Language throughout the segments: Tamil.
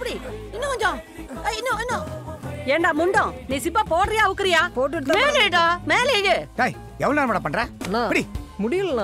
புடி இன்னும் கொஞ்சம் ஏய், இன்னும் இன்னும் ஏண்டா முண்டம் நீ சிப்பா போடுறியா அவுக்குறியா போட்டுட்டு தான் மேலேடா மேலே இழு டேய் எவ்வளவு நேரம் பண்ற அண்ணா பிடி முடியலண்ணா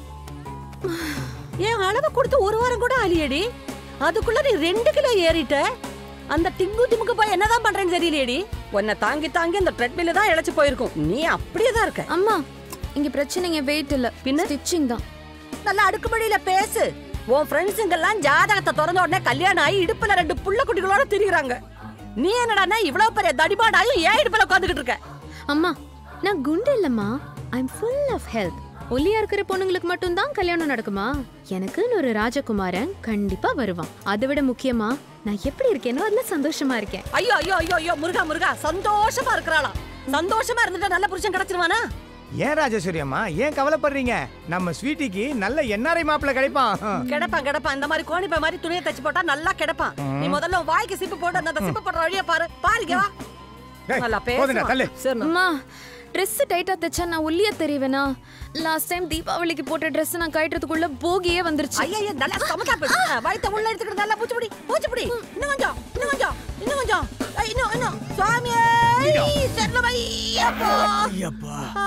என் அளவு கொடுத்து ஒரு வாரம் கூட ஆலியடி அதுக்குள்ள நீ ரெண்டு கிலோ ஏறிட்ட அந்த டிங்கு டிமுக்கு போய் என்னதான் பண்றேன்னு தெரியலையேடி உன்னை தாங்கி தாங்கி அந்த ட்ரெட்மில்ல தான் இழைச்சு போயிருக்கும் நீ அப்படியே தான் இருக்க அம்மா இங்க பிரச்சனைங்க வெயிட் இல்ல பின்ன? ஸ்டிச்சிங் தான் நல்லா அடுக்குமடியில பேசு உன் ஃப்ரெண்ட்ஸுங்கெல்லாம் ஜாதகத்தை திறந்த உடனே கல்யாணம் ஆகி இடுப்புல ரெண்டு புள்ள குட்டிகளோட திரியுறாங்க நீ என்னடான்னா இவ்வளவு பெரிய தடிபாடாயும் ஏன் இடுப்புல உட்காந்துக்கிட்டு இருக்க அம்மா நான் குண்டு இல்லம்மா I am full of health ஒல்லியா இருக்கிற பொண்ணுங்களுக்கு மட்டும் தான் கல்யாணம் நடக்குமா எனக்குன்னு ஒரு ராஜகுமாரன் கண்டிப்பா வருவான் அதை விட முக்கியமா நான் எப்படி இருக்கேனோ அதுல சந்தோஷமா இருக்கேன் ஐயோ ஐயோ ஐயோ ஐயோ முருகா முருகா சந்தோஷமா இருக்கிறாளாம் சந்தோஷமா இருந்துட்டு நல்ல புருஷன் கிடைச்சிருவானா ஏன் ராஜேஸ்வரி அம்மா ஏன் கவலைப்படுறீங்க நம்ம ஸ்வீட்டிக்கு நல்ல என்ஆர்ஐ மாப்பிள்ள கிடைப்பான் கிடப்பான் கிடப்பான் இந்த மாதிரி கோணிப்பை மாதிரி துணியை தச்சு போட்டா நல்லா கிடப்பான் நீ முதல்ல உன் வாய்க்கு சிப்பு போட்டு அந்த சிப்பு போடுற வழியா பாரு பாருங்க வா டேய், நல்லா போதுண்டா, பேசுவான். தள்ளு சரிண்ணா அம்மா Dress டைட்டா தைச்சா நான் ஒல்லியா தெரிவேனா லாஸ்ட் டைம் தீபாவளிக்கு போட்ட Dress நான் கழட்டுறதுக்குள்ள போகியே வந்துருச்சு ஐயா நல்லா சமத்தா பேசு வயித்த உள்ள எடுத்துக்கிட்டு நல்லா பூச்சிப்புடி பூச்சிப்புடி இன்னும் கொஞ்சம் இன்னும் கொஞ்சம் இன்னும் கொஞ்சம் ஐய், இன்னும் இன்னும் சுவாமியே செல்ல ஐயப்பா ஆ.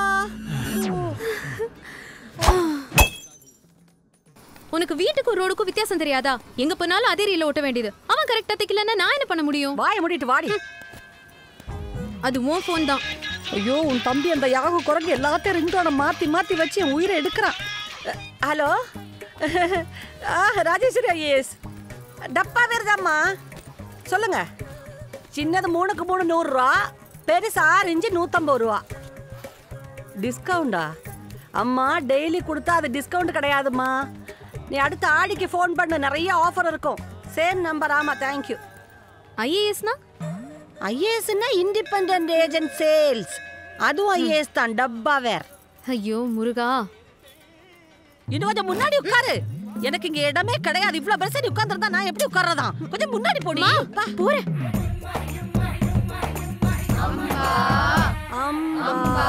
உனக்கு வீட்டுக்கு ரோடுக்கும் வித்தியாசம் தெரியாதா எங்க போனாலும் அதே ரீல ஓட்ட வேண்டியது அவன் கரெக்டா தைக்கலன்னா நான் என்ன பண்ண முடியும் வாயை மூடிட்டு வாடி அது உன் ஃபோன் தான் ஐயோ உன் தம்பி அந்த யாகு குரங்கு எல்லாத்தையும் ரிங்கோட மாத்தி மாத்தி வச்சு என் உயிரை எடுக்கிறான் அ, ஹலோ ஆ ராஜேஸ்வரி ஐஏஎஸ் டப்பா வருதாம்மா சொல்லுங்க சின்னது மூணுக்கு மூணு நூறுரூவா பெருசு ஆறு இன்ச்சு நூற்றம்பது ரூபா டிஸ்கவுண்டா அம்மா டெய்லி கொடுத்தா அது டிஸ்கவுண்ட் கிடையாதும்மா நீ அடுத்த ஆடிக்கு ஃபோன் பண்ணு நிறைய ஆஃபர் இருக்கும் சேம் நம்பர் ஆமா தேங்க்யூ ஐஏஎஸ்னா ஐஏஎஸ்னா இண்டிபெண்ட் ஏஜென்ட் சேல்ஸ் அதுவும் ஐஏஎஸ் தான் டப்பா வேர் ஐயோ முருகா இன்னும் கொஞ்சம் முன்னாடி உட்காரு எனக்கு இங்க இடமே கிடையாது இவ்வளவு பெருசா நீ உட்கார்ந்திருந்தா நான் எப்படி உட்கார்றதா கொஞ்சம் முன்னாடி போடி வா. போறேன் Amba Amba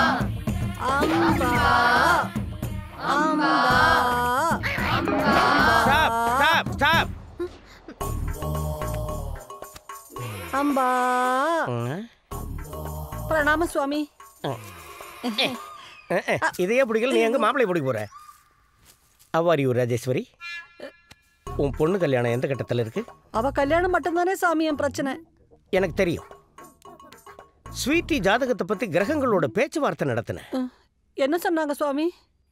Amba stop stop stop Amba பிரணாம சுவாமி இதையே பிடிக்கல நீ எங்க மாப்பிள்ளை பிடிக்க போற அவ்வாரி ராஜேஸ்வரி உன் பொண்ணு கல்யாணம் எந்த கட்டத்தில் இருக்கு அவ கல்யாணம் மட்டும்தானே சாமி என் பிரச்சனை எனக்கு தெரியும் ஸ்வீட்டி ஜாதகத்தை பத்தி கிரகங்களோட பேச்சுவார்த்தை நடத்தினேன் அஹ், என்ன சொன்னாங்க சுவாமி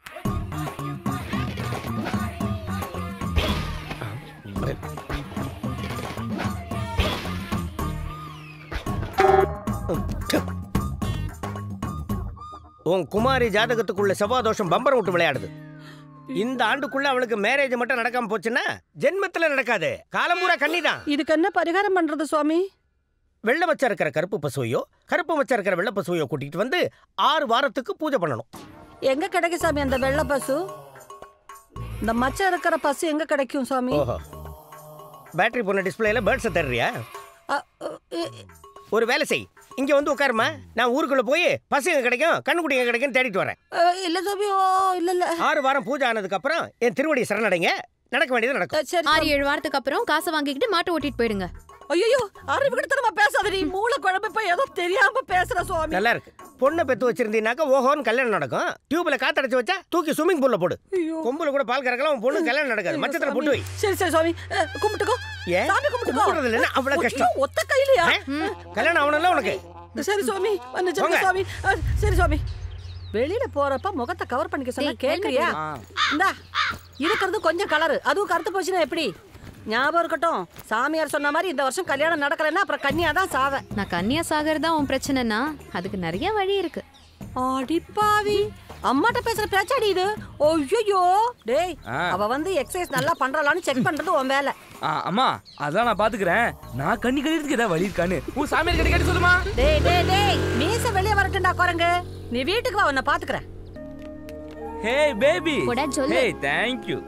உன் குமாரி ஜாதகத்துக்குள்ள செவ்வாதோஷம் பம்பரம் விட்டு விளையாடுது இந்த ஆண்டுக்குள்ள அவளுக்கு மேரேஜ் மட்டும் நடக்காம போச்சுன்னா ஜென்மத்துல நடக்காது காலம்பூரா கன்னிதான் இதுக்கு என்ன பரிகாரம் பண்றது சுவாமி வெள்ளை மச்சம் இருக்கிற கருப்பு பசுவையோ கருப்பு மச்சம் இருக்கிற வெள்ளை பசுவையோ கூட்டிட்டு வந்து ஆறு வாரத்துக்கு பூஜை பண்ணணும் எங்க கிடைக்கும் சாமி அந்த வெள்ளை பசு இந்த மச்சம் இருக்கிற பசு எங்க கிடைக்கும் சுவாமி ஓஹோ பேட்டரி போன டிஸ்பிளேல பேர்ட்ஸை தர்றியா அ, அ, இ- ஒரு வேலை செய் இங்க வந்து உட்காருமா நான் ஊருக்குள்ள போய் பசு எங்க கிடைக்கும் கண்ணுக்குட்டி எங்க கிடைக்கும்னு தேடிட்டு வரேன் அ, இல்ல சுவாமி ஓ இல்ல இல்ல ஆறு வாரம் பூஜை ஆனதுக்கு அப்புறம் என் திருவடி சரணடைங்க நடக்க வேண்டியது அ, நடக்கும் சரி ஆறு ஏழு வாரத்துக்கு அப்புறம் காசை வாங்கிக்கிட்டு மாட்டை ஓட்டிட்டு போயிடுங்க ஐயோ அறிவு கிட்ட பேசாத நீ மூளை குழம்பு போய் ஏதோ தெரியாம பேசுற சுவாமி நல்லா இருக்கு பொண்ணை பெத்து வச்சிருந்தீனாக்கா ஓஹோன்னு கல்யாணம் நடக்கும் டியூப்ல காத்தடைச்சு வச்சா தூக்கி ஸ்விம்மிங் பூல்ல போடு ஐயோ. கொம்புல கூட பால் கறக்கலாம் உன் பொண்ணு கல்யாணம் நடக்காது மச்சத்துல போட்டு வை சரி சரி சுவாமி அ, கும்பிட்டுக்கோ ஏன் சாமி கும்பிட்டுக்கோ கும்பிடுறது இல்லைன்னா அவ்வளவு ஐயோ, கஷ்டம் ஒத்த கையிலயா ஆ? கல்யாணம் ஆகணும்ல உனக்கு சரி சுவாமி மன்னிச்சிருங்க போங்க. சுவாமி அ, சரி சுவாமி வெளியில போறப்ப முகத்தை கவர் பண்ணிக்க சொன்னா டேய், கேக்குறியா இந்தா இருக்கிறது கொஞ்சம் கலரு அதுவும் கருத்து போச்சுன்னா எப்படி ஞாபகம் இருக்கட்டும் சாமியார் சொன்ன மாதிரி இந்த வருஷம் கல்யாணம் நடக்கலைன்னா அப்புறம் கன்னியா தான் சாவேன் நான் கன்னியா சாகர் தான் உன் பிரச்சனைனா அதுக்கு நிறைய வழி இருக்கு அடிப்பாவி அம்மாட்ட பேசுற பேச்சாடி இது ஐயோ டேய் அவ வந்து எக்ஸசைஸ் நல்லா பண்றாளான்னு செக் பண்றது உன் வேலை ஆ, அம்மா அதான் நான் பாத்துக்கிறேன் நான் கண்ணி கழிறதுக்கு ஏதாவது வழி இருக்கான்னு உன் சாமியார் கிட்ட கேட்டு சொல்லுமா டேய் டேய் டேய் மீச வெளிய வரட்டும்டா குரங்கு நீ வீட்டுக்கு வா உன்னை பாத்துக்கிறேன் ஹே பேபி போடா, சொல்லு. ஹே தேங்க் யூ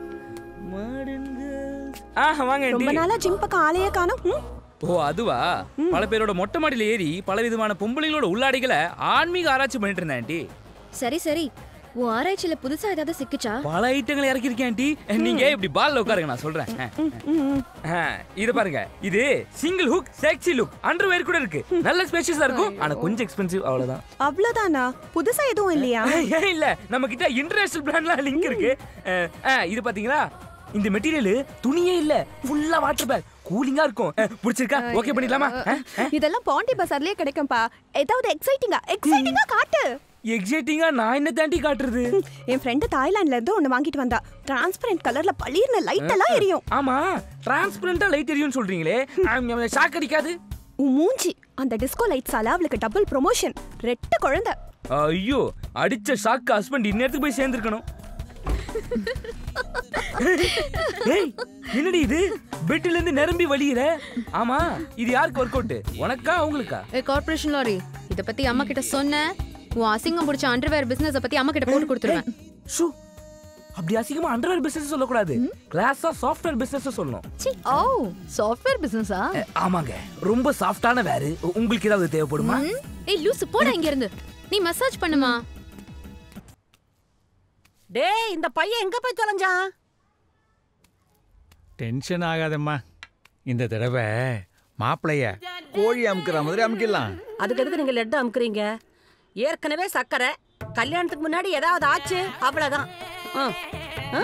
ஆ வாங்க ரொம்ப ஆண்டி நாளா ஜிம் பக்கம் ஆளையே காணோம் ம்? ஓ அதுவா பல பேரோட மொட்டை மாடியில ஏறி பல விதமான பொம்பளைங்களோட உள்ளாடைகளை ஆன்மீக ஆராய்ச்சி பண்ணிட்டு இருந்தேன் ஆண்டி சரி சரி உன் ஆராய்ச்சியில புதுசா ஏதாவது சிக்கிச்சா பல ஐட்டங்களை இறக்கிருக்கேன் ஆண்டி நீங்க இப்படி பால்ல உட்காருங்க நான் சொல்றேன் ஆ, இது பாருங்க இது single hook sexy look underwear கூட இருக்கு நல்ல ஸ்பேஷியஸா இருக்கும் ஆனா கொஞ்சம் எக்ஸ்பென்சிவ் அவ்வளவுதான் அவ்வளவுதானா புதுசா எதுவும் இல்லையா ஏன் இல்ல நம்ம கிட்ட இன்டர்நேஷனல் பிராண்ட்லாம் லிங்க் இருக்கு அஹ், அஹ், இது பாத்தீங்களா இந்த மெட்டீரியல் துணியே இல்ல ஃபுல்லா வாட்டர் பேக் கூலிங்கா இருக்கும் அஹ், பிடிச்சிருக்கா ஓகே பண்ணிடலாமா இதெல்லாம் பாண்டி பசார்லயே கிடைக்கும்பா ஏதாவது எக்ஸைட்டிங்கா எக்ஸைட்டிங்கா காட்டு எக்ஸைட்டிங்கா நான் என்ன தாண்டி காட்டுறது என் ஃப்ரெண்டு தாய்லாந்துல இருந்து ஒன்னு வாங்கிட்டு வந்தா டிரான்ஸ்பரண்ட் கலர்ல பளிர்னு லைட் எல்லாம் எரியும் ஆமா டிரான்ஸ்பரண்டா லைட் எரியும்னு சொல்றீங்களே ஷாக் அடிக்காது உன் மூஞ்சி அந்த டிஸ்கோ லைட்ஸால அவளுக்கு டபுள் ப்ரொமோஷன் ரெட்ட குழந்தை ஐயோ அடிச்ச ஷாக்கு ஹஸ்பண்ட் இந்நேரத்துக்கு போய் சேர்ந்துருக்கணும் ஏய் என்னடி இது பெட்ல இருந்து நிரம்பி வலியுற ஆமா இது யாருக்கு ஒர்க் அவுட் உனக்கா அவங்களுக்கா ஏ கார்ப்பரேஷன் லாரி இத பத்தி அம்மா கிட்ட சொன்ன உன் அசிங்கம் பிடிச்ச அண்டர்வேர் பிசினஸ் பத்தி அம்மா கிட்ட போட்டு கொடுத்துருவேன் ஷூ அப்படி அசிங்கமா அண்டர்வேர் பிசினஸ் சொல்லக்கூடாது கிளாஸா சாஃப்ட்வேர் பிசினஸ் சொல்லணும் ஓ சாஃப்ட்வேர் பிசினஸா அஹ், ஆமாங்க ரொம்ப சாஃப்டான வேறு உங்களுக்கு ஏதாவது தேவைப்படுமா ஏய் லூசு போடா இங்க இருந்து நீ மசாஜ் பண்ணுமா டேய் இந்த பையன் எங்க போய் தொலைஞ்சான் டென்ஷன் ஆகாதம்மா இந்த தடவை மாப்பிளைய கோழி அமுக்கிற மாதிரி அமுக்கிடலாம் அதுக்கு எதுக்கு நீங்க லெட் அமுக்குறீங்க ஏற்கனவே சக்கரை கல்யாணத்துக்கு முன்னாடி ஏதாவது ஆச்சு அவ்வளவுதான் ஆ. ஆ.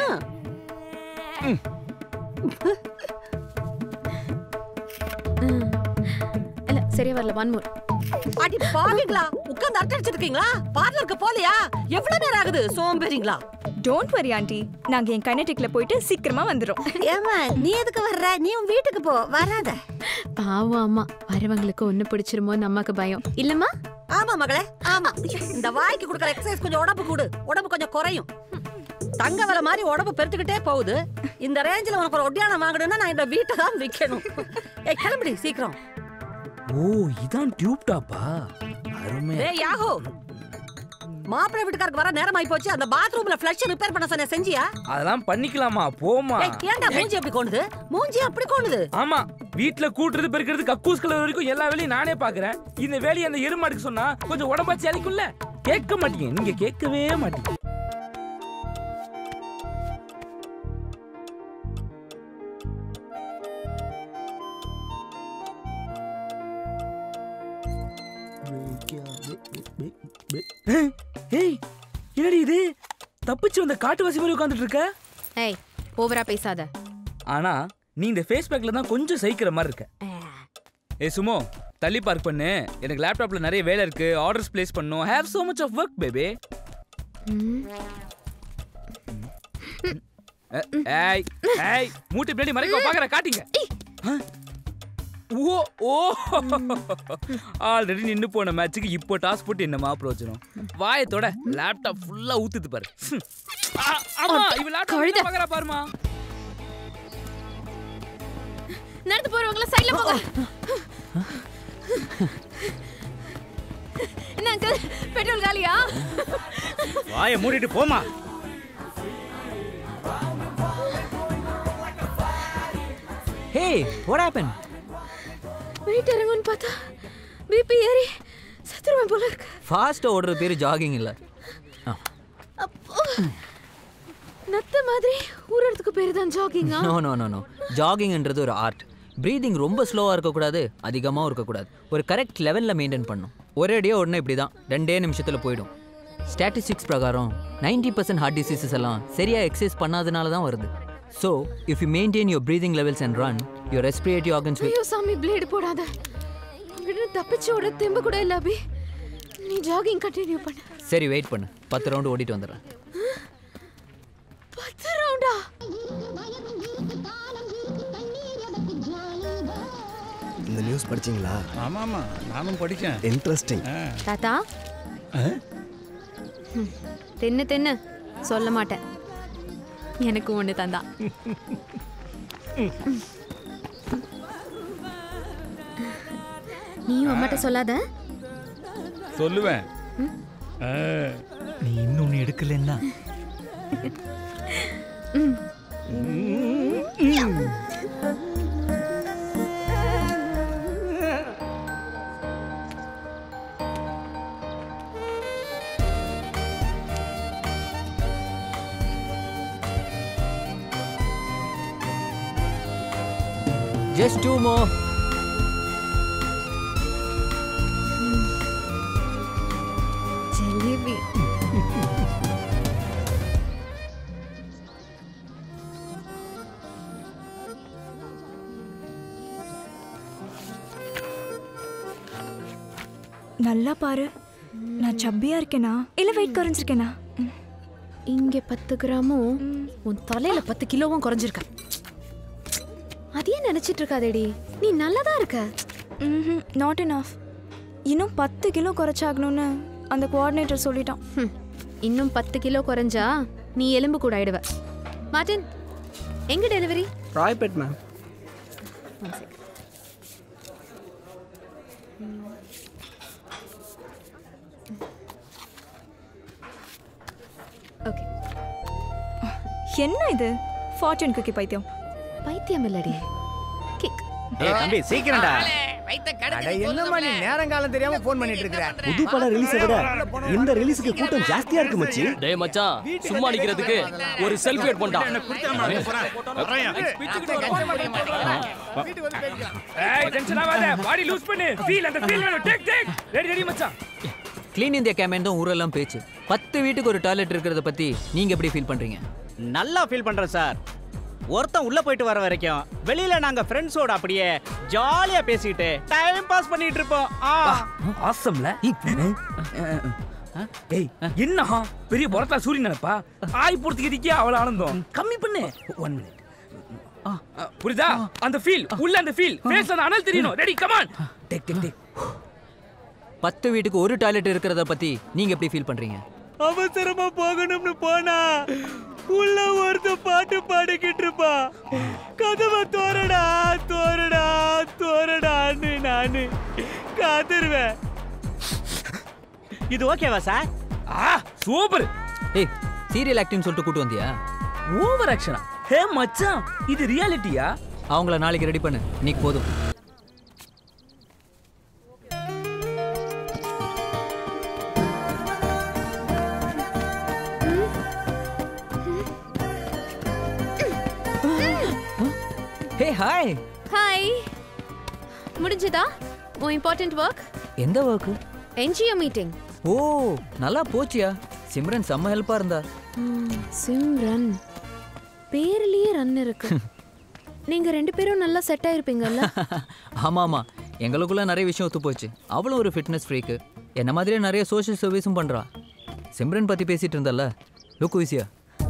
இல்ல சரியா வரல ஒன் மோர் அடி பாவிங்களா உட்கார்ந்து அரட்டை அடிச்சிட்டு இருக்கீங்களா பார்லருக்கு போலையா எவ்வளவு நேரம் ஆகுது சோம்பேறிங்களா டோன்ட் வரி ஆண்டி நாங்க என் கைனடிக்ல போயிட்டு சீக்கிரமா வந்துரும் ஏமா நீ எதுக்கு வர்ற நீ உன் வீட்டுக்கு போ வராத பாவம் அம்மா வரவங்களுக்கு ஒண்ணு பிடிச்சிருமோன்னு அம்மாக்கு பயம் இல்லம்மா ஆமா மகளே ஆமா இந்த வாய்க்கு கொடுக்குற எக்ஸசைஸ் கொஞ்சம் உடம்பு கூடு உடம்பு கொஞ்சம் குறையும் தங்க விலை மாதிரி உடம்பு பெருத்துக்கிட்டே போகுது இந்த ரேஞ்சில் உனக்கு ஒரு ஒட்டியானம் வாங்கணும்னா நான் இந்த வீட்டை தான் விற்கணும் ஏய் கிளம்புடி சீக்கிரம் ஓ இதான் டியூப் டாப்பா அருமை ஏய் யாஹோ மாப்பிள்ளை வீட்டுக்காரருக்கு வர நேரம் ஆயி போச்சு அந்த பாத்ரூம்ல ஃப்ளஷ் ரிப்பேர் பண்ண சொன்ன செஞ்சியா அதெல்லாம் பண்ணிக்கலாமா போமா ஏய் ஏன்டா மூஞ்சி அப்படி கோணுது மூஞ்சி அப்படி கோணுது ஆமா வீட்ல கூட்டுறது பெருக்கிறது கக்கூஸ் கலர் வரைக்கும் எல்லா வேலையும் நானே பாக்குறேன் இந்த வேலையை அந்த எருமாடுக்கு சொன்னா கொஞ்சம் உடம்பாச்சு அழைக்கும்ல கேட்க மாட்டீங்க நீங்க கேட்கவே மாட்டீங்க ஏய் என்னடி இது தப்பிச்சு வந்த காட்டுவாசி மாதிரி உட்காந்துட்டு இருக்க ஏய் ஓவரா பேசாத ஆனா நீ இந்த ஃபேஸ் பேக்ல தான் கொஞ்சம் சகிக்கிற மாதிரி இருக்க ஏய் சுமோ தள்ளி பார்க் பண்ணு எனக்கு லேப்டாப்ல நிறைய வேலை இருக்கு ஆர்டர்ஸ் பிளேஸ் பண்ணும் have so much of work baby ஏய் ஏய் மூட்டை பின்னாடி மறைக்க பாக்குற காட்டிங்க ஆ? ஓ ஓ ஆல்ரெடி நின்னு போன மேட்ச்சுக்கு இப்போ டாஸ் போட்டு என்னமா பிரயோஜனம் வாயத்தோட லேப்டாப் ஃபுல்லா ஊத்துது பாரு ஆ, ஆமா இவ லேப்டாப் பாக்குறா பாருமா நடந்து போறவங்கள சைடுல போங்க என்ன அங்கிள் பெட்ரோல் காலியா வாயை மூடிட்டு போமா ஹே வாட் ஹேப்பன் வெயிட் இறங்குன்னு பார்த்தா பிபி ஏறி சத்துருவேன் போல இருக்கு ஃபாஸ்ட்டாக ஓடுற பேர் ஜாகிங் இல்லை நத்த மாதிரி ஊறறதுக்கு பேரு தான் ஜாகிங்கா நோ நோ நோ நோ ஜாகிங்ன்றது ஒரு ஆர்ட் ப்ரீதிங் ரொம்ப ஸ்லோவாக இருக்கக்கூடாது அதிகமாகவும் இருக்கக்கூடாது ஒரு கரெக்ட் லெவலில் மெயின்டைன் பண்ணும் ஒரே அடியாக உடனே இப்படி தான் ரெண்டே நிமிஷத்தில் போயிடும் ஸ்டாட்டிஸ்டிக்ஸ் பிரகாரம் 90% பர்சன்ட் ஹார்ட் டிசீசஸ் எல்லாம் சரியாக எக்ஸசைஸ் பண்ணாதனால தான் வருது so if you maintain your breathing levels and run your respirative organs ஐயோ சாமி பிளேடு போடாத உங்ககிட்ட தப்பிச்சு ஓட தெம்பு கூட இல்ல அபி நீ ஜாகிங் கண்டினியூ பண்ணு சரி வெயிட் பண்ணு பத்து ரவுண்டு ஓடிட்டு வந்துடுறேன் பத்து ரவுண்டா இந்த நியூஸ் படிச்சீங்களா ஆமாம் ஆமாம் நானும் படித்தேன் இன்ட்ரெஸ்டிங் தாத்தா ம், தின்னு தின்னு சொல்ல மாட்டேன் எனக்கு ஒண்ணு தந்தா நீயும் அம்மாட்ட சொல்லாத சொல்லுவேன் ஆ, நீ இன்னொன்று எடுக்கலன்னா ஜஸ்ட் டூ மோ ஜிலேபி நல்லா பாரு நான் சப்பியா இருக்கேனா இல்ல வெயிட் குறைஞ்சிருக்கேனா இங்க பத்து கிராமும் உன் தலையில பத்து கிலோவும் குறைஞ்சிருக்க அதையே நினைச்சிட்டு இருக்காதேடி நீ நல்லாதான் இருக்க நாட் இனஃப் இன்னும் பத்து கிலோ குறைச்சாகணும்னு அந்த கோஆர்டினேட்டர் சொல்லிட்டான் ஹம், இன்னும் பத்து கிலோ குறைஞ்சா நீ எலும்பு கூட ஆயிடுவ மார்டின் எங்க டெலிவரி ராய்பேட் மேம் ஓகே என்ன இது ஃபார்ச்சூன் குக்கி பைத்தியம் பைத்தியம் இல்லடி கிக் ஏய், தம்பி, சீக்கிரம்டா. அட, அட என்னம்மா நீ நேரங்காலம் தெரியாம போன் பண்ணிட்டு இருக்கிற புது படம் ரிலீஸை விட இந்த ரிலீஸுக்கு கூட்டம் ஜாஸ்தியா இருக்கு மச்சி டேய் மச்சான் சும்மா நிக்கிறதுக்கு ஒரு செல்ஃபி எட் பண்ணா ஏய் டென்ஷன் ஆகாத பாடி லூஸ் பண்ணு ஃபீல் அந்த ஃபீல் வேணும் டேக் டேக் ரெடி ரெடி மச்சான் க்ளீன் இந்தியா கேம்பெயின் தான் ஊரெல்லாம் பேச்சு பத்து வீட்டுக்கு ஒரு டாய்லெட் இருக்கிறத பத்தி நீங்க எப்படி ஃபீல் பண்றீங்க நல்லா ஃபீல் பண்றேன் சார் ஒருத்தன் உள்ள போயிட்டு வர வரைக்கும் வெளியில நாங்க ஃப்ரெண்ட்ஸோட அப்படியே ஜாலியா பேசிட்டு டைம் பாஸ் பண்ணிட்டு இருப்போம் ஆ ஆசம்ல ஏய் என்னஹா பெரிய பொரத்தா சூரியன் நினைப்பா ஆய் போறதுக்கு இதுக்கே அவ்வளவு ஆனந்தம் கம்மி பண்ணு ஒன் மினிட் புரியுதா அந்த ஃபீல் உள்ள அந்த ஃபீல் ஃபேஸ் அந்த அனல் தெரியணும் ready come on take take take பத்து வீட்டுக்கு ஒரு டாய்லெட் இருக்கிறத பத்தி நீங்க எப்படி ஃபீல் பண்றீங்க அவசரமா போகணும்னு போனா உள்ள ஒருத்த பாட்டு பாடிக்கிட்டு இருப்பா கதவை தோறடா தோறடா தோறடான்னு நானு காத்துருவேன் இது ஓகேவா சார் ஆ சூப்பர் ஏய் சீரியல் ஆக்டிங் சொல்லிட்டு கூட்டு வந்தியா ஓவர் ஆக்ஷனா ஹே மச்சான் இது ரியாலிட்டியா அவங்கள நாளைக்கு ரெடி பண்ணு இன்னைக்கு போதும் ஹே ஹாய் ஹாய் முடிஞ்சதா உன் இம்பார்ட்டன்ட் ஒர்க் எந்த ஒர்க்கு என்ஜிஓ மீட்டிங் ஓ நல்லா போச்சியா சிம்ரன் செம்ம ஹெல்ப்பா இருந்தா சிம்ரன் பேர்லயே ரன் இருக்கு நீங்க ரெண்டு பேரும் நல்லா செட் ஆயிருப்பீங்கல்ல ஆமா ஆமா எங்களுக்குள்ள நிறைய விஷயம் ஒத்து போச்சு அவளும் ஒரு ஃபிட்னஸ் ஃப்ரீக்கு என்ன மாதிரியே நிறைய சோஷியல் சர்வீஸும் பண்றா சிம்ரன் பத்தி பேசிட்டு இருந்தல்ல லுக் ஈஸியா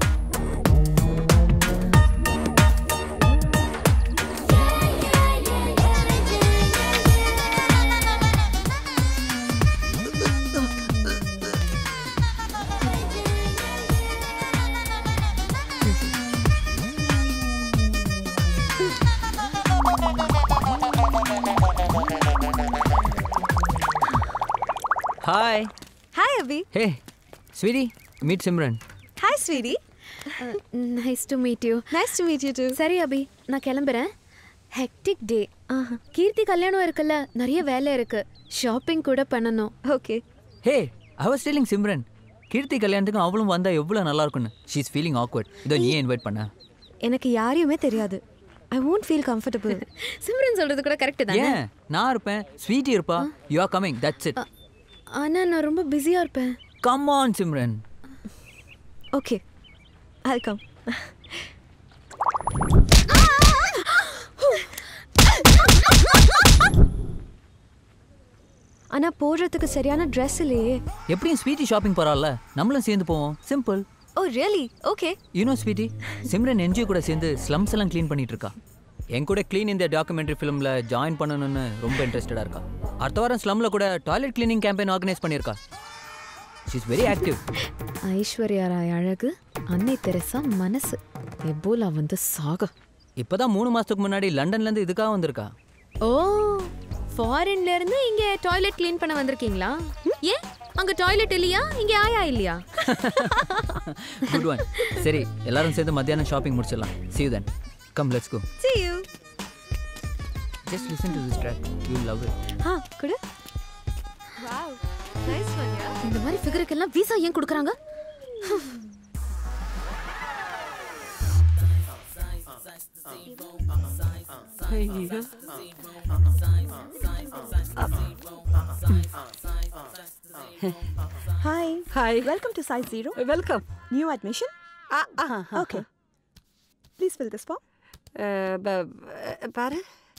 hi hi Abhi hey sweetie meet Simran hi sweetie nice to meet you nice to meet you too சரி அபி நான் கிளம்புறேன் ஹெக்டிக் டே கீர்த்தி கல்யாணம் இருக்குல்ல நிறைய வேலை இருக்கு ஷாப்பிங் கூட பண்ணணும் okay hey I was telling Simran Keerthi கல்யாணத்துக்கு அவளும் வந்தா எவ்வளவு நல்லா இருக்கும்னு ஷீ இஸ் ஃபீலிங் ஆக்வர்ட் இதோ நீயே இன்வைட் பண்ண எனக்கு யாரையுமே தெரியாது ஐ won't ஃபீல் கம்ஃபர்டபுள் சிம்ரன் சொல்றது கூட கரெக்ட் தானே ஏன் நான் இருப்பேன் ஸ்வீட்டி இருப்பா you are coming that's it ஆனா நான் ரொம்ப பிஸியா இருப்பேன் come on Simran okay I come ஆனா போடுறதுக்கு சரியான ட்ரெஸ் இல்லையே எப்படியும் ஸ்வீட்டி ஷாப்பிங் போறாள்ல நம்மளும் சேர்ந்து போவோம் simple oh really okay you know sweetie Simran NGO கூட சேர்ந்து ஸ்லம்ஸ் எல்லாம் க்ளீன் பண்ணிட்டு இருக்கா என் கூட க்ளீன் இந்த டாக்குமெண்ட்ரி ஃபிலிமில் ஜாயின் பண்ணணும்னு ரொம்ப இன்ட்ரெஸ்டடாக இருக்கா அடுத்த வாரம் ஸ்லம்மில் கூட டாய்லெட் க்ளீனிங் கேம்பெயின் ஆர்கனைஸ் பண்ணியிருக்கா she is very active Aishwarya Rai அழகு அன்னை தெரசா மனசு எபோலா வந்து சாக இப்போதான் மூணு மாதத்துக்கு முன்னாடி லண்டன்லேருந்து இதுக்காக வந்திருக்கா ஓ ஃபாரின்ல இருந்து இங்க டாய்லெட் க்ளீன் பண்ண வந்திருக்கீங்களா ஏன் அங்க டாய்லெட் இல்லையா இங்க ஆயா இல்லையா குட் ஒன் சரி எல்லாரும் சேர்ந்து மத்தியானம் ஷாப்பிங் முடிச்சிடலாம் see you then come let's go see you just listen to this track you will love it ஆ குடு வாவ் நைஸ் ஒன் யா இந்த மாதிரி ஃபிகருக்கு எல்லாம் விசா ஏன் கொடுக்குறாங்க ஐயோ Hi. Hi. Welcome to Size Zero. Welcome. New admission? Ah, ah, ah, Okay. Please fill this form. அஹ், ப- ப- பாரு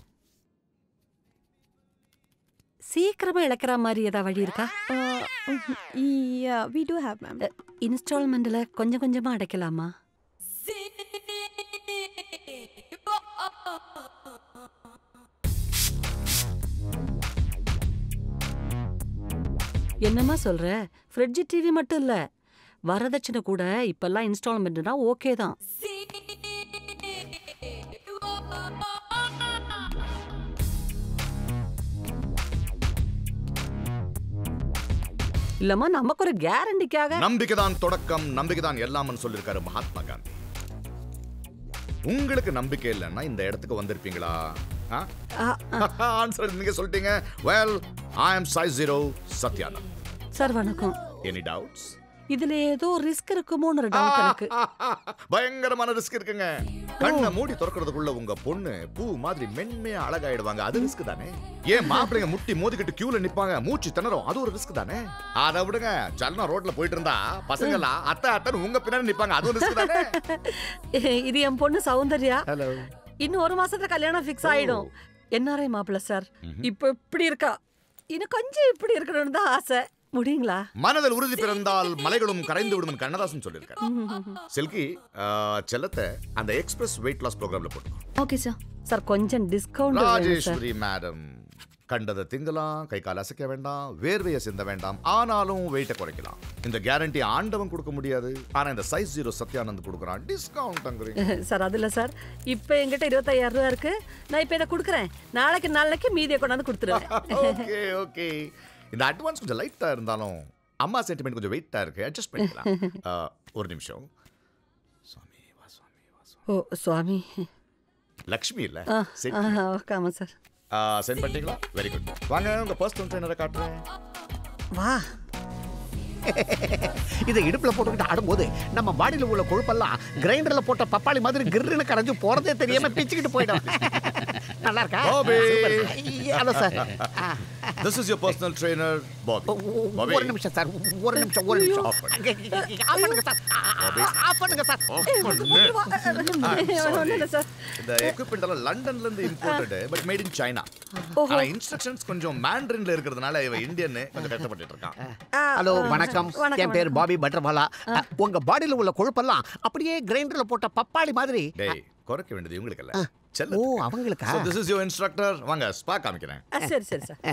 சீக்கிரமா இழக்கிற மாதிரி ஏதாவது வழி இருக்கா Uh, mhm. yeah, we do have, ma'am. இன்ஸ்டால்மெண்ட்ல கொஞ்சம் கொஞ்சமா அடைக்கலாமா என்னம்மா சொல்ற ஃப்ரிட்ஜ் டிவி மட்டும் இல்ல வரதட்சணை கூட இப்பெல்லாம் இன்ஸ்டால்மெண்ட்னா ஓகே தான் இல்லம்மா நமக்கு ஒரு கேரண்டிக்காக நம்பிக்கை தான் தொடக்கம் நம்பிக்கை தான் எல்லாம்னு சொல்லியிருக்காரு மகாத்மா காந்தி உங்களுக்கு நம்பிக்கை இல்லைன்னா இந்த இடத்துக்கு வந்திருப்பீங்களா ஆன்சர் நீங்க சொல்லிட்டீங்க well I am size zero Satyanand sir வணக்கம் எனி டவுட்ஸ் இதுல ஏதோ ரிஸ்க் இருக்குமோன்னு ஒரு டவுட் எனக்கு பயங்கரமான ரிஸ்க் இருக்குங்க கண்ணை மூடி திறக்கிறதுக்குள்ள உங்க பொண்ணு பூ மாதிரி மென்மையா அழகாயிடுவாங்க அது ரிஸ்க் தானே ஏன் மாப்பிள்ளைங்க முட்டி மோதிக்கிட்டு கியூல நிப்பாங்க மூச்சு திணறும் அது ஒரு ரிஸ்க் தானே அதை விடுங்க சல்னா ரோட்ல போயிட்டு இருந்தா பசங்க எல்லாம் அத்தை அத்தைன்னு உங்க பின்னாடி நிப்பாங்க அது ரிஸ்க் தானே இது என் பொண்ணு சௌந்தர்யா ஹலோ இன்னும் ஒரு மாசத்துல கல்யாணம் ஃபிக்ஸ் ஆயிடும் என்ஆர்ஐ மாப்பிள்ள சார் இப்போ இப்படி இருக்கா இன்னும் கொஞ்சம் இப்படி இருக்கணும்னு தான் ஆசை முடியுங்களா மனதில் உறுதி பிறந்தால் மலைகளும் கரைந்து விடும் கண்ணதாசன் சொல்லியிருக்காரு சில்கி ஆ, செல்லத்தை அந்த எக்ஸ்பிரஸ் வெயிட் லாஸ் ப்ரோக்ராம்ல போட்டு ஓகே சார் சார் கொஞ்சம் டிஸ்கவுண்ட் சார் ராஜேஸ்வரி மேடம் கண்டதை திங்கலாம் கை கால் அசைக்க வேண்டாம் வேர்வையை சிந்த வேண்டாம் ஆனாலும் வெயிட்டை குறைக்கலாம் இந்த கேரண்டி ஆண்டவன் கொடுக்க முடியாது ஆனா இந்த சைஸ் ஜீரோ சத்யானந்த் கொடுக்குறான் டிஸ்கவுண்ட் அங்குறீங்க சார் அது இல்ல சார் இப்போ என்கிட்ட இருபத்தாயிரம் ரூபா இருக்கு நான் இப்போ இதை கொடுக்குறேன் நாளைக்கு நாளைக்கு மீதியை கொண்டாந்து கொடுத்துருவேன் ஓகே ஓகே இந்த அட்வான்ஸ் கொஞ்சம் லைட்டா இருந்தாலும் அம்மா சென்டிமெண்ட் கொஞ்சம் வெயிட்டா இருக்கு அட்ஜஸ்ட் பண்ணிக்கலாம் ஆ, ஒரு நிமிஷம் ஓ சுவாமி லக்ஷ்மி இல்ல ஆ சரி ஆ, ஓகே ஆமாம் சார் சென்ட் பண்ணிட்டீங்களா வெரி குட் வாங்க உங்க பர்சனல் ட்ரெயினரை காட்டுறேன் வா இதை இடுப்புல போட்டுக்கிட்டு ஆடும்போது நம்ம பாடியில உள்ள கொழுப்பெல்லாம் கிரைண்டர்ல போட்ட பப்பாளி மாதிரி கிர்னு கரைஞ்சு போறதே தெரியாம பிச்சுக்கிட்டு போயிடும் நல்லா இருக்கா Bobby hello sir this is your personal trainer Bobby Bobby ஒரு நிமிஷம் சார் ஒரு நிமிஷம் ஒரு நிமிஷம் Off பண்ணு. ஆஃப் பண்ணுங்க சார் பாபி ஆஃப் பண்ணுங்க சார் Off பண்ணு. Ah, sorry. ஒண்ணும் இல்ல சார் இந்த எக்யூப்மெண்ட் எல்லாம் லண்டன்ல இருந்து imported but made in China ஓஹோ. ஆனா இன்ஸ்ட்ரக்ஷன்ஸ் கொஞ்சம் மேண்ட்ரின்ல இருக்கிறதுனால இவன் இந்தியன் கொஞ்சம் கஷ்டப்பட்டுட்டு இருக்கான் ஹலோ வணக்கம் என் பேர் பாபி பட்டர்வாலா உங்க பாடியில உள்ள கொழுப்பெல்லாம் அப்படியே கிரைண்டர்ல போட்ட பப்பாளி மாதிரி டேய் குறைக்க வேண்டியது இவங்களுக்கு இல்ல ஓ செல்ல அவங்களுக்கா So this is your instructor வாங்க ஸ்பா காமிக்கிறேன் ஆ, சரி சரி சார்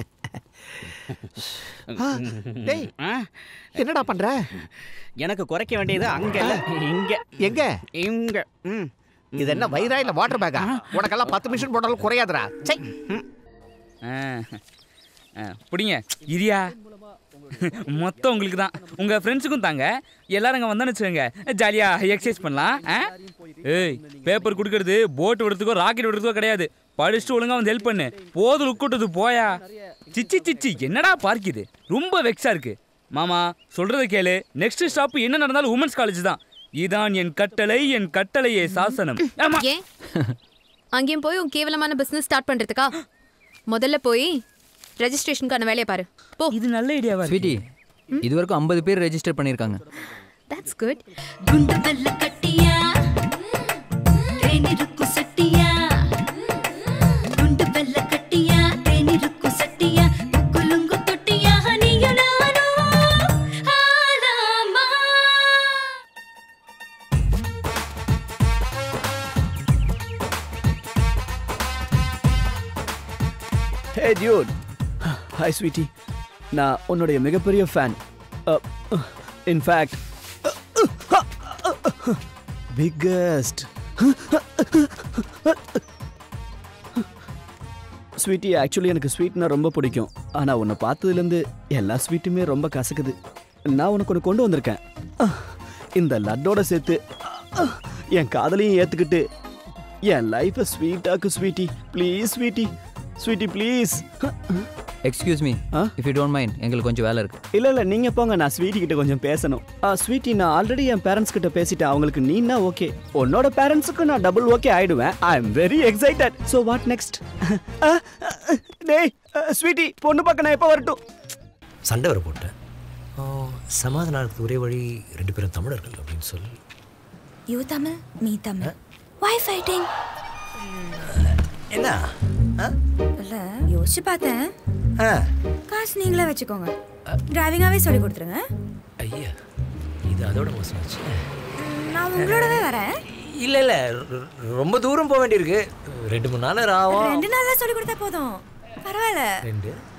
ஆ, டேய் என்னடா பண்ற எனக்கு குறைக்க வேண்டியது அங்க இல்ல இங்க எங்க இங்க ம் இது என்ன வயிறா இல்ல வாட்டர் பேக்கா உனக்கெல்லாம் பத்து மிஷின் போட்டாலும் குறையாதுடா சை ஆ, ஆ, பிடிங்க இரியா மொத்தம் உங்களுக்கு தான் உங்க ஃப்ரெண்ட்ஸுக்கும் தாங்க எல்லாரும் அங்கே வந்தான்னு வச்சுக்கோங்க ஜாலியா எக்ஸசைஸ் பண்ணலாம் ஆ? ஏய் பேப்பர் கொடுக்கறது போட் விடுறதுக்கோ ராக்கெட் விடுறதுக்கோ கிடையாது படிச்சுட்டு ஒழுங்கா வந்து ஹெல்ப் பண்ணு போது லுக்குட்டது போயா சிச்சி சிச்சி என்னடா பார்க்குது ரொம்ப வெக்ஸா இருக்கு மாமா சொல்றத கேளு நெக்ஸ்ட் ஸ்டாப் என்ன நடந்தாலும் உமன்ஸ் காலேஜ் தான் இதான் என் கட்டளை என் கட்டளையே சாசனம் ஆமா ஏன் அங்கேயும் போய் உன் கேவலமான பிசினஸ் ஸ்டார்ட் பண்றதுக்கா முதல்ல போய் ரெஜிஸ்ட்ரேஷனுக்கான வேலையை பாரு போ இது நல்ல ஐடியாவா ஸ்வீட்டி இது வரைக்கும் ஐம்பது பேர் ரெஜிஸ்டர் பண்ணியிருக்காங்க தட்ஸ் குட் குண்டு வெள்ள கட்டியா தேனிருக்கு சட்டியா குண்டு வெள்ள கட்டியா தேனிருக்கு சட்டியா குலுங்கு தொட்டியா நீயும் நானும் ஆலாமா ஹே டியூட் ஹாய் ஸ்வீட்டி நான் உன்னுடைய மிகப்பெரிய fan in fact biggest sweetie actually எனக்கு ஸ்வீட்னா ரொம்ப பிடிக்கும் ஆனால் உன்னை பார்த்ததுலேருந்து எல்லா ஸ்வீட்டுமே ரொம்ப கசக்குது நான் உனக்கு ஒன்று கொண்டு வந்திருக்கேன் அஹ், இந்த லட்டோட சேர்த்து அஹ், என் காதலையும் ஏற்றுக்கிட்டு என் லைஃப்பை ஸ்வீட்டாக்கு sweetie please sweetie sweetie please excuse me if you don't mind எங்களுக்கு கொஞ்சம் வேலை இருக்கு இல்ல இல்ல நீங்க போங்க நான் ஸ்வீட்டி கிட்ட கொஞ்சம் பேசணும் ஆ ஸ்வீட்டி நான் ஆல்ரெடி என் பேரண்ட்ஸ் கிட்ட பேசிட்டேன் அவங்களுக்கு நீனா ஓகே உன்னோட பேரண்ட்ஸுக்கு நான் டபுள் ஓகே ஆயிடுவேன் I am very excited so what next டேய் ஸ்வீட்டி பொண்ணு பார்க்க நான் எப்போ வரட்டும் சண்டை வர போட்டேன் ஆ, சமாதானத்துக்கு ஒரே வழி ரெண்டு பேரும் தமிழர்கள் அப்படின்னு சொல்லி you Tamil me Tamil why fighting என்ன இல்ல யோசிச்சு பார்த்தேன் ஆ காசு நீங்களே வச்சுக்கோங்க டிரைவிங்காவே சொல்லி கொடுத்துருங்க ஐயா இது அதோட மோசமாச்சு நான் உங்களோடவே வரேன் இல்ல இல்ல ரொ- ரொம்ப தூரம் போக வேண்டியிருக்கு ரெண்டு மூணு நாள் ஆகும் ரெண்டு நாள்ல சொல்லி கொடுத்தா போதும் பரவாயில்ல ரெண்டு